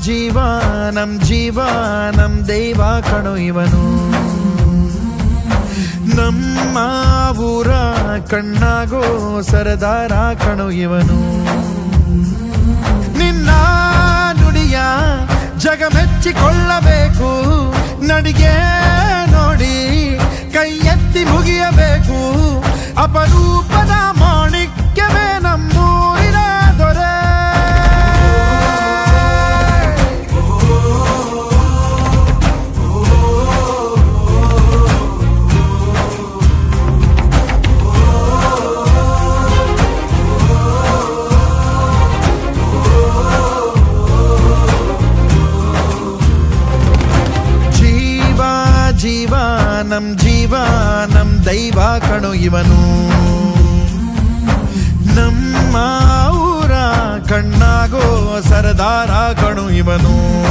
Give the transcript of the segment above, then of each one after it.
ಜೀವ ನಮ್ ಜೀವ ನಮ್ ದೈವ ಕಣೋ ಇವನು ನಮ್ಮ ಊರ ಕಣ್ಣಾಗೋ ಸರದಾರ ಕಣೋ ಇವನು ನಿನ್ನ ನುಡಿಯ ಜಗ ಮೆಚ್ಚಿಕೊಳ್ಳಬೇಕು ನಡಿಗೆ ನೋಡಿ ಕೈ ಎತ್ತಿ ಮುಗಿಯಬೇಕು ಅಪರೂಪದ ಮಾಣಿಕ್ಯವೇ ನಮ್ಮೂರಿನ ದೊರೆ ಜೀವ ಜೀವ ನಮ್ ಜೀವ ನಮ್ ದೈವ ಕಣೋ ಇವನು ನಮ್ಮ ಊರ ಕಣ್ಣಾಗೋ ಸರದಾರ ಕಣು ಇವನು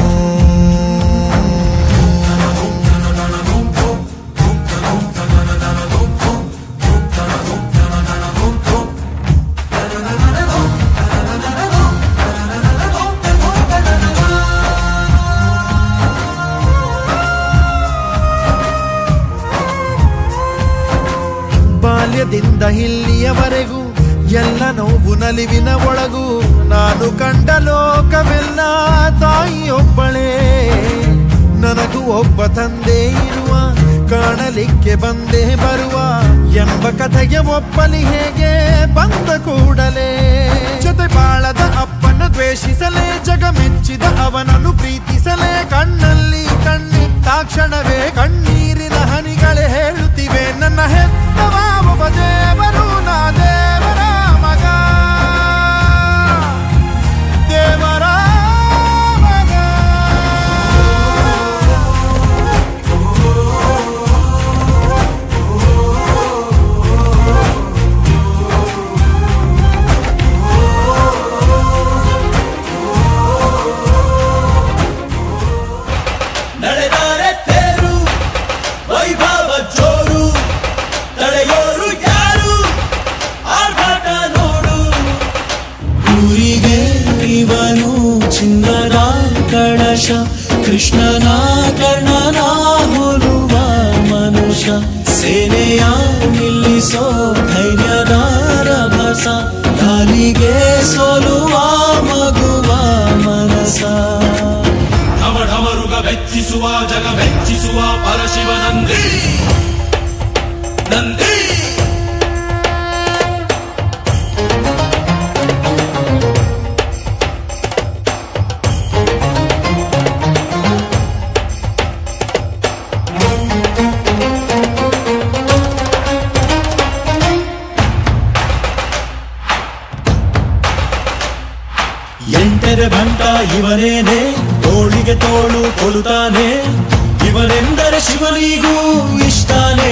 ಬಾಲ್ಯದಿಂದ ಇಲ್ಲಿಯವರೆಗೂ ಎಲ್ಲ ನೋವು ನಲಿವಿನ ಒಳಗೂ ನಾನು ಕಂಡ ಲೋಕವೆಲ್ಲ ತಾಯಿಯೊಬ್ಬಳೇ ನನಗೂ ಒಬ್ಬ ತಂದೆ ಇರುವ ಕಾಣಲಿಕ್ಕೆ ಬಂದೇ ಬರುವ ಎಂಬ ಕಥೆಗೆ ಒಪ್ಪಲಿ ಹೇಗೆ ಬಂದ ಕೂಡಲೇ ಜೊತೆ ಬಾಳದ ಅಪ್ಪನ ದ್ವೇಷಿಸಲೇ ಜಗ ಮೆಚ್ಚಿದ ಅವನನ್ನು ಪ್ರೀತಿಸಲೇ ಕಣ್ಣಲ್ಲಿ ಕಣ್ಣಿಟ್ಟಾಕ್ಷಣವೇ ಕಣ್ಣೀರಿನ ಹನಿಗಳೇ ಹೇಳುತ್ತಿವೆ ನನ್ನ ಹೆತ್ತವ ಒಬ್ಬ ದೇವರು ನಾ ದೇವರ ಮಗ ದೇವರ ಮಗ ನಡೆದಾರೆ ತೇರು ವೈಭವ ಜೋರು ತಡೆಯೋರು ಯಾರು ಆರ್ಭಟ ನೋಡು ಊರಿಗೆ ಇವನು ಚಿನ್ನದ ಕಳಶ ಕೃಷ್ಣನ ಕರ್ಣನ ಹೋಲುವ ಮನುಷ್ಯ ಸೇನೆಯ ನಿಲ್ಲಿಸೋ ಧೈರ್ಯದ ರಭಸ ಗಾಲಿಗೆ ಸೋಲುವ ಮಗುವ ಮನಸ ಢಮಢಮರುಗ ಮೆಚ್ಚಿಸುವ ಜಗ ಮೆಚ್ಚಿಸುವ ಪರಶಿವ ನಂದಿ ನಂದಿ ಎಂಟರೆ ಭಂಟ ಇವನೇನೆ ತೋಳಿಗೆ ತೋಳು ಕೊಡುತ್ತಾನೆ ಇವನೆಂದರೆ ಶಿವನಿಗೂ ಇಷ್ಟಾನೆ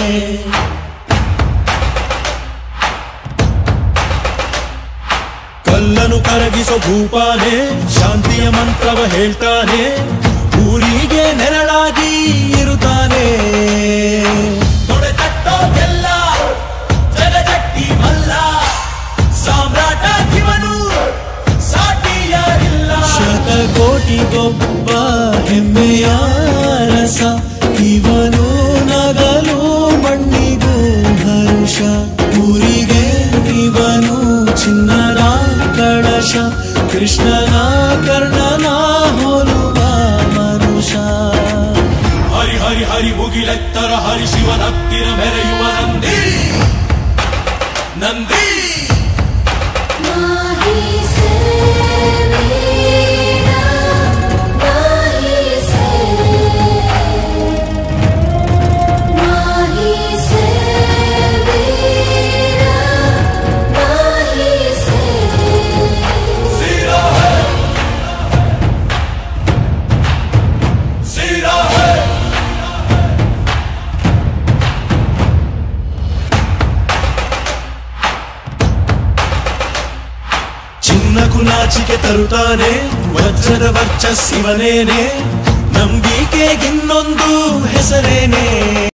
ಕಲ್ಲನು ಕರಗಿಸೋ ಭೂಪಾನೆ ಶಾಂತಿಯ ಮಂತ್ರವ ಹೇಳ್ತಾನೆ ಊರಿಗೆ ನೆರಳಾಗಿ ಇರುತ್ತಾನೆ ತೊಡೆ ತಟ್ಟೋಗೆಲ್ಲ ಜಗಜಟ್ಟಿ ಮಲ್ಲ ಸಾಮ್ರಾಟ ಇವನು ಸಾಟಿಯಾರಿಲ್ಲ ಶತಕೋಟಿಗೊಬ್ಬ ಹೆಮ್ಮೆಯ ರಸ ಇವನು ನಗಲು ಮಣ್ಣಿಗೂ ಹರುಷ ಊರಿಗೆ ಇವನು ಚಿನ್ನದ ಕಳಶ ಕೃಷ್ಣನ ಕರ್ಣನ ಹೋಲುವ ಮನುಷ್ಯ ಹರಿ ಹರಿ ಹರಿ ಮುಗಿಲೆತ್ತರ ಹರಿ ಶಿವನ ಹತ್ತಿರ ಮೆರೆಯುವ ನಂದಿ ನಂದಿ नाही से मेरा नाही से नाही से मेरा नाही से सीरा है सीरा है ಚಿನ್ನ ಕುಲಾಚಿಗೆ ತರುತ್ತಾನೆ ವಜ್ರದ ವರ್ಚಸ್ಸಿವನೇನೆ ನಂಬಿಕೆಗಿನ್ನೊಂದು ಹೆಸರೇನೆ